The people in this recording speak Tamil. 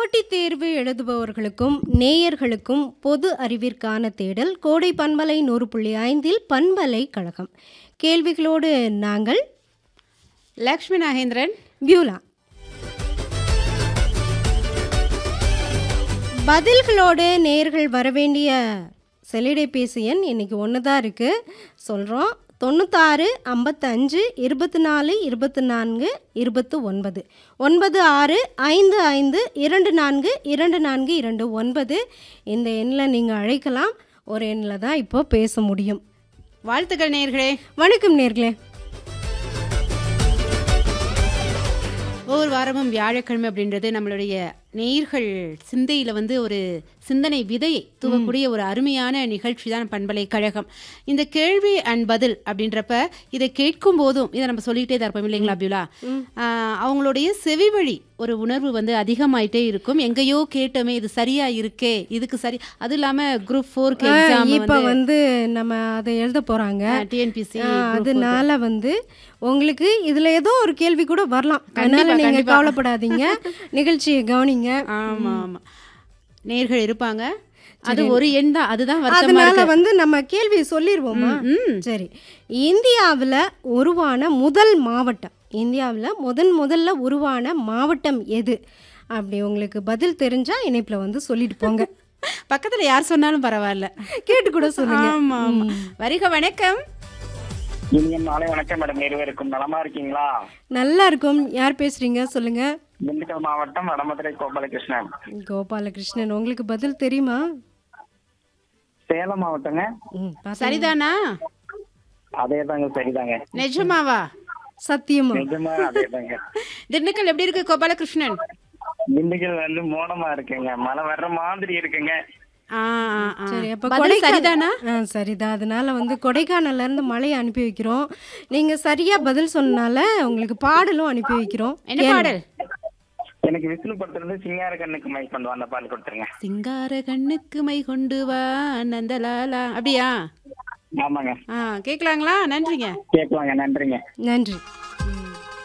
போட்டித் தேர்வு எழுதுபவர்களுக்கும் நேயர்களுக்கும் பொது அறிவிற்கான தேடல் கோடை பண்பலை நூறு புள்ளி ஐந்தில் பண்பலை கழகம் கேள்விகளோடு நாங்கள் லக்ஷ்மி நாகேந்திரன் பியூலா பதில்களோடு நேர்கள் வரவேண்டிய செல்லிடைபேசி எண் இன்னைக்கு ஒன்று தான் இருக்குது சொல்கிறோம் தொண்ணூத்தாறு ஐம்பத்தஞ்சு இருபத்தி நாலு இருபத்தி நான்கு இருபத்து ஒன்பது ஒன்பது ஆறு ஐந்து ஐந்து இரண்டு நான்கு இரண்டு நான்கு இரண்டு ஒன்பது இந்த எண்ணில் நீங்கள் அழைக்கலாம் ஒரு எண்ணில் தான் இப்போ பேச முடியும் வாழ்த்துக்கள் நேர்களே வணக்கம் நேர்களே ஒவ்வொரு வாரமும் வியாழக்கிழமை அப்படின்றது நம்மளுடைய நேர்கள் சிந்தையில் வந்து ஒரு சிந்தனை விதையை தூவக்கூடிய ஒரு அருமையான நிகழ்ச்சி தான் பண்பலைக்கழகம் இந்த கேள்வி அண்ட் பதில் அப்படின்றப்ப இதை கேட்கும் போதும் இதை நம்ம சொல்லிக்கிட்டே தான் இருப்போம் இல்லைங்களா அப்துல்லா ஆஹ், அவங்களுடைய செவிவழி ஒரு உணர்வு வந்து அதிகமாயிட்டே இருக்கும் எங்கேயோ கேட்டோமே இது சரியா இருக்கே இதுக்கு சரி அது இல்லாம குரூப் ஃபோர்க்கு எக்ஸாம் இப்போ வந்து நம்ம அதை எழுத போகிறாங்க டிஎன்பிசி அதனால வந்து உங்களுக்கு இதுல ஏதோ ஒரு கேள்வி கூட வரலாம் அதனால நீங்க கவலைப்படாதீங்க நிகழ்ச்சியை கவனிங்க ஆமா ஆமா நேர்கள் இருப்பாங்க அது ஒரு எண் தான் அதுதான் வருத்தமா அதனால இருக்கு வந்து நம்ம கேள்வி சொல்லிடுவோமா ம். சரி இந்தியாவில் உருவான முதல் மாவட்டம் இந்தியாவில் முதன் முதல்ல உருவான மாவட்டம் எது அப்படி உங்களுக்கு பதில் தெரிஞ்சா இணைப்புல வந்து சொல்லிட்டு போங்க பக்கத்துல யார் சொன்னாலும் பரவாயில்ல கேட்டு கூட சொல்லுங்க ஆமா ஆமா வருக வணக்கம் இனிய மாலை வணக்கம் மேடம் இருவருக்கும் நலமா இருக்கீங்களா நல்லா இருக்கும் யார் பேசுறீங்க சொல்லுங்க திண்டுக்கல் மாவட்டம் வடமதுரை கோபாலகிருஷ்ணன் கோபாலகிருஷ்ணன் உங்களுக்கு பதில் தெரியுமா சேலம் மாவட்டங்க ம், பாத்தீங்களா? சரிதானா அதே தாங்க சரிதாங்க நிஜமாவா சத்தியமா நிஜமா அதே தாங்க திண்டுக்கல் எப்படி இருக்கு கோபாலகிருஷ்ணன் திண்டுக்கல் வந்து மோனமா இருக்குங்க மழை வர்ற மாதிரி இருக்குங்க ஆ, ஆ, ஆ. சரி அப்ப பதில் கொடைக்கானல் சரிதானா ஆ சரிதான் அதனால வந்து கொடைக்கானல்ல இருந்து மழையை அனுப்பி வைக்கிறோம் நீங்க சரியா பதில் சொன்னனால உங்களுக்கு பாடலும் அனுப்பி வைக்கிறோம் என்ன பாடல் எனக்கு விஷ்ணு படத்துல சிங்கார கண்ணுக்கு மைக் கொண்டு வந்த பால் கொடுத்துருங்க சிங்கார கண்ணுக்கு மை கொண்டு வா நந்தலாலா அப்படியா ஆமாங்க ஆ கேட்கலாங்களா நன்றிங்க கேட்கலாங்க நன்றிங்க நன்றி